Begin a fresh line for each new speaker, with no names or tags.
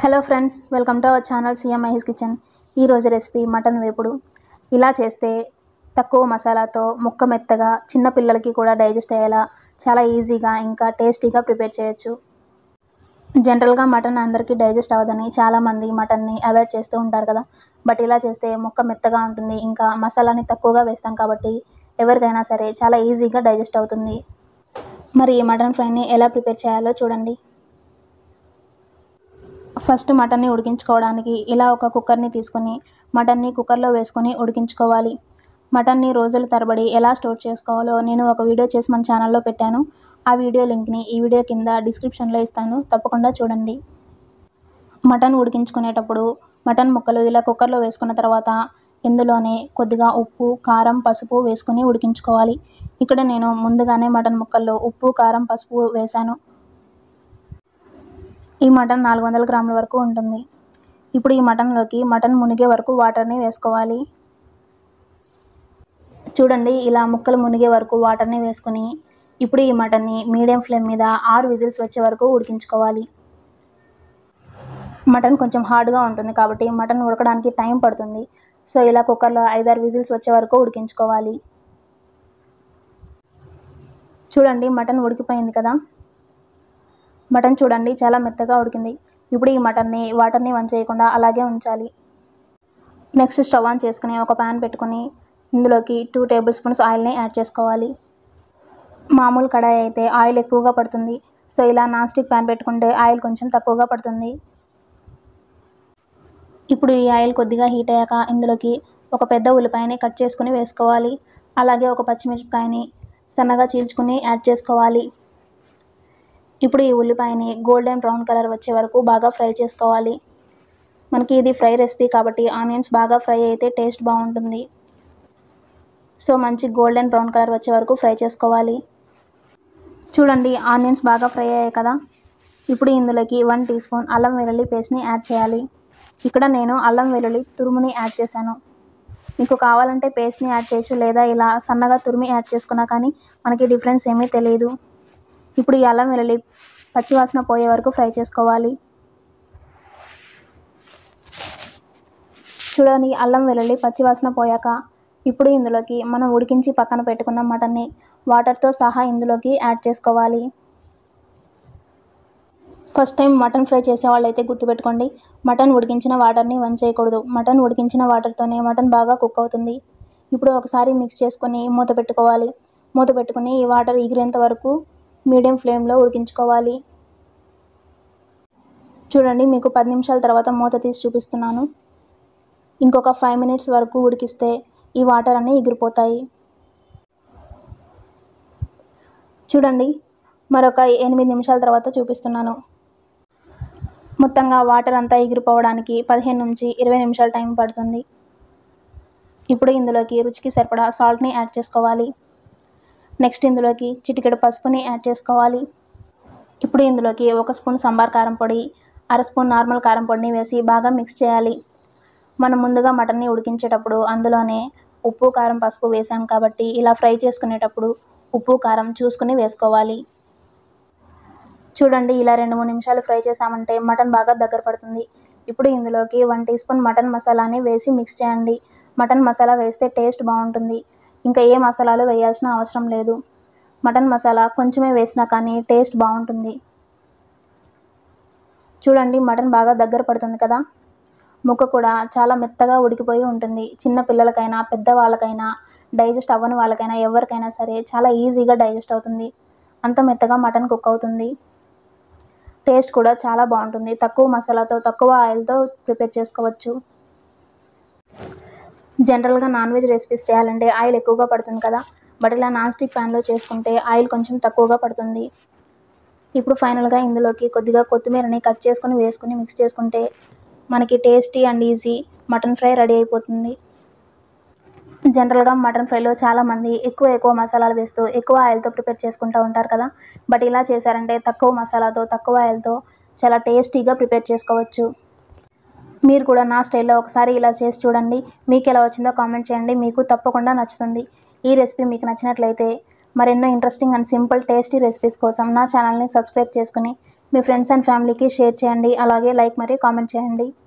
hello friends welcome to our channel CM Mahesh kitchen ఈరోజు recipe mutton వేపుడు ఇలా చేస్తే తక్కువ మసాలాతో ముక్క మెత్తగా చిన్న పిల్లలకి కూడా డైజెస్ట్ అయ్యేలా చాలా ఈజీగా ఇంకా టేస్టీగా ప్రిపేర్ చేయొచ్చు జనరల్గా మటన్ అందరికీ డైజెస్ట్ అవ్వదని చాలామంది మటన్ని అవాయిడ్ చేస్తూ ఉంటారు కదా బట్ ఇలా చేస్తే ముక్క మెత్తగా ఉంటుంది ఇంకా మసాలాని తక్కువగా వేస్తాం కాబట్టి ఎవరికైనా సరే చాలా ఈజీగా డైజెస్ట్ అవుతుంది మరి ఈ మటన్ ఫ్రైని ఎలా ప్రిపేర్ చేయాలో చూడండి ఫస్ట్ మటన్ని ఉడికించుకోవడానికి ఇలా ఒక కుక్కర్ని తీసుకొని మటన్ని కుక్కర్లో వేసుకొని ఉడికించుకోవాలి మటన్ని రోజుల తరబడి ఎలా స్టోర్ చేసుకోవాలో నేను ఒక వీడియో చేసి మన ఛానల్లో పెట్టాను ఆ వీడియో లింక్ని ఈ వీడియో కింద డిస్క్రిప్షన్లో ఇస్తాను తప్పకుండా చూడండి మటన్ ఉడికించుకునేటప్పుడు మటన్ ముక్కలు ఇలా కుక్కర్లో వేసుకున్న తర్వాత ఇందులోనే కొద్దిగా ఉప్పు కారం పసుపు వేసుకొని ఉడికించుకోవాలి ఇక్కడ నేను ముందుగానే మటన్ ముక్కల్లో ఉప్పు కారం పసుపు వేశాను ఈ మటన్ నాలుగు వందల గ్రాముల వరకు ఉంటుంది ఇప్పుడు ఈ మటన్లోకి మటన్ మునిగే వరకు వాటర్ని వేసుకోవాలి చూడండి ఇలా ముక్కలు మునిగే వరకు వాటర్ని వేసుకొని ఇప్పుడు ఈ మటన్ని మీడియం ఫ్లేమ్ మీద ఆరు విజిల్స్ వచ్చే వరకు ఉడికించుకోవాలి మటన్ కొంచెం హార్డ్గా ఉంటుంది కాబట్టి మటన్ ఉడకడానికి టైం పడుతుంది సో ఇలా కుక్కర్లో ఐదారు విజిల్స్ వచ్చే వరకు ఉడికించుకోవాలి చూడండి మటన్ ఉడికిపోయింది కదా మటన్ చూడండి చాలా మెత్తగా ఉడికింది ఇప్పుడు ఈ మటన్ని వాటర్ని వంచేయకుండా అలాగే ఉంచాలి నెక్స్ట్ స్టవ్ ఆన్ చేసుకుని ఒక ప్యాన్ పెట్టుకుని ఇందులోకి టూ టేబుల్ స్పూన్స్ ఆయిల్ని యాడ్ చేసుకోవాలి మామూలు కడాయి అయితే ఆయిల్ ఎక్కువగా పడుతుంది సో ఇలా నాన్ స్టిక్ ప్యాన్ పెట్టుకుంటే ఆయిల్ కొంచెం తక్కువగా పడుతుంది ఇప్పుడు ఈ ఆయిల్ కొద్దిగా హీట్ అయ్యాక ఇందులోకి ఒక పెద్ద ఉల్లిపాయని కట్ చేసుకుని వేసుకోవాలి అలాగే ఒక పచ్చిమిరపకాయని సన్నగా చీల్చుకుని యాడ్ చేసుకోవాలి ఇప్పుడు ఈ ఉల్లిపాయని గోల్డెన్ బ్రౌన్ కలర్ వచ్చే వరకు బాగా ఫ్రై చేసుకోవాలి మనకి ఇది ఫ్రై రెసిపీ కాబట్టి ఆనియన్స్ బాగా ఫ్రై అయితే టేస్ట్ బాగుంటుంది సో మంచి గోల్డెన్ బ్రౌన్ కలర్ వచ్చే వరకు ఫ్రై చేసుకోవాలి చూడండి ఆనియన్స్ బాగా ఫ్రై అయ్యాయి కదా ఇప్పుడు ఇందులోకి వన్ టీ స్పూన్ అల్లం వెల్లుల్లి పేస్ట్ని యాడ్ చేయాలి ఇక్కడ నేను అల్లం వెల్లుల్లి తురుముని యాడ్ చేశాను మీకు కావాలంటే పేస్ట్ని యాడ్ చేయొచ్చు లేదా ఇలా సన్నగా తురిమి యాడ్ చేసుకున్నా కానీ మనకి డిఫరెన్స్ ఏమీ తెలియదు ఇప్పుడు ఈ అల్లం వెల్లుల్లి పచ్చివాసన పోయే వరకు ఫ్రై చేసుకోవాలి చూడండి అల్లం వెల్లుల్లి పచ్చివాసన పోయాక ఇప్పుడు ఇందులోకి మనం ఉడికించి పక్కన పెట్టుకున్న మటన్ని వాటర్తో సహా ఇందులోకి యాడ్ చేసుకోవాలి ఫస్ట్ టైం మటన్ ఫ్రై చేసే వాళ్ళైతే గుర్తుపెట్టుకోండి మటన్ ఉడికించిన వాటర్ని వన్ చేయకూడదు మటన్ ఉడికించిన వాటర్తోనే మటన్ బాగా కుక్ అవుతుంది ఇప్పుడు ఒకసారి మిక్స్ చేసుకొని మూత పెట్టుకోవాలి మూత పెట్టుకుని ఈ వాటర్ ఎగిరేంత వరకు మీడియం ఫ్లేమ్లో ఉడికించుకోవాలి చూడండి మీకు పది నిమిషాల తర్వాత మూత తీసి చూపిస్తున్నాను ఇంకొక ఫైవ్ మినిట్స్ వరకు ఉడికిస్తే ఈ వాటర్ అన్నీ ఎగిరిపోతాయి చూడండి మరొక ఎనిమిది నిమిషాల తర్వాత చూపిస్తున్నాను మొత్తంగా వాటర్ అంతా ఎగిరిపోవడానికి పదిహేను నుంచి ఇరవై నిమిషాల టైం పడుతుంది ఇప్పుడు ఇందులోకి రుచికి సరిపడా సాల్ట్ని యాడ్ చేసుకోవాలి నెక్స్ట్ ఇందులోకి చిటికెడు పసుపుని యాడ్ చేసుకోవాలి ఇప్పుడు ఇందులోకి ఒక స్పూన్ సాంబార్ కారం పొడి అర స్పూన్ నార్మల్ కారం పొడిని వేసి బాగా మిక్స్ చేయాలి మనం ముందుగా మటన్ని ఉడికించేటప్పుడు అందులోనే ఉప్పు కారం పసుపు వేసాం కాబట్టి ఇలా ఫ్రై చేసుకునేటప్పుడు ఉప్పు కారం చూసుకుని వేసుకోవాలి చూడండి ఇలా రెండు మూడు నిమిషాలు ఫ్రై చేసామంటే మటన్ బాగా దగ్గర పడుతుంది ఇప్పుడు ఇందులోకి వన్ టీ స్పూన్ మటన్ మసాలాని వేసి మిక్స్ చేయండి మటన్ మసాలా వేస్తే టేస్ట్ బాగుంటుంది ఇంకా ఏ మసాలాలు వేయాల్సిన అవసరం లేదు మటన్ మసాలా కొంచెమే వేసినా కానీ టేస్ట్ బాగుంటుంది చూడండి మటన్ బాగా దగ్గర పడుతుంది కదా ముక్క కూడా చాలా మెత్తగా ఉడికిపోయి ఉంటుంది చిన్న పిల్లలకైనా పెద్దవాళ్ళకైనా డైజెస్ట్ అవ్వని వాళ్ళకైనా ఎవరికైనా సరే చాలా ఈజీగా డైజెస్ట్ అవుతుంది అంత మెత్తగా మటన్ కుక్ అవుతుంది టేస్ట్ కూడా చాలా బాగుంటుంది తక్కువ మసాలాతో తక్కువ ఆయిల్తో ప్రిపేర్ చేసుకోవచ్చు జనరల్గా నాన్ వెజ్ రెసిపీస్ చేయాలంటే ఆయిల్ ఎక్కువగా పడుతుంది కదా బట్ ఇలా నాన్ స్టిక్ ప్యాన్లో చేసుకుంటే ఆయిల్ కొంచెం తక్కువగా పడుతుంది ఇప్పుడు ఫైనల్గా ఇందులోకి కొద్దిగా కొత్తిమీరని కట్ చేసుకుని వేసుకుని మిక్స్ చేసుకుంటే మనకి tasty and easy mutton fry ready అయిపోతుంది జనరల్గా మటన్ ఫ్రైలో చాలామంది ఎక్కువ ఎక్కువ మసాలాలు వేస్తూ ఎక్కువ ఆయిల్తో ప్రిపేర్ చేసుకుంటూ ఉంటారు కదా బట్ ఇలా చేశారంటే తక్కువ మసాలాతో తక్కువ ఆయిల్తో చాలా టేస్టీగా ప్రిపేర్ చేసుకోవచ్చు మీరు కూడా నా స్టైల్లో ఒకసారి ఇలా చేసి చూడండి మీకు ఎలా వచ్చిందో కామెంట్ చేయండి మీకు తప్పకుండా నచ్చుతుంది ఈ రెసిపీ మీకు నచ్చినట్లయితే మరెన్నో interesting and simple tasty recipes కోసం నా ఛానల్ని సబ్స్క్రైబ్ చేసుకుని మీ ఫ్రెండ్స్ అండ్ ఫ్యామిలీకి షేర్ చేయండి అలాగే లైక్ మరియు కామెంట్ చేయండి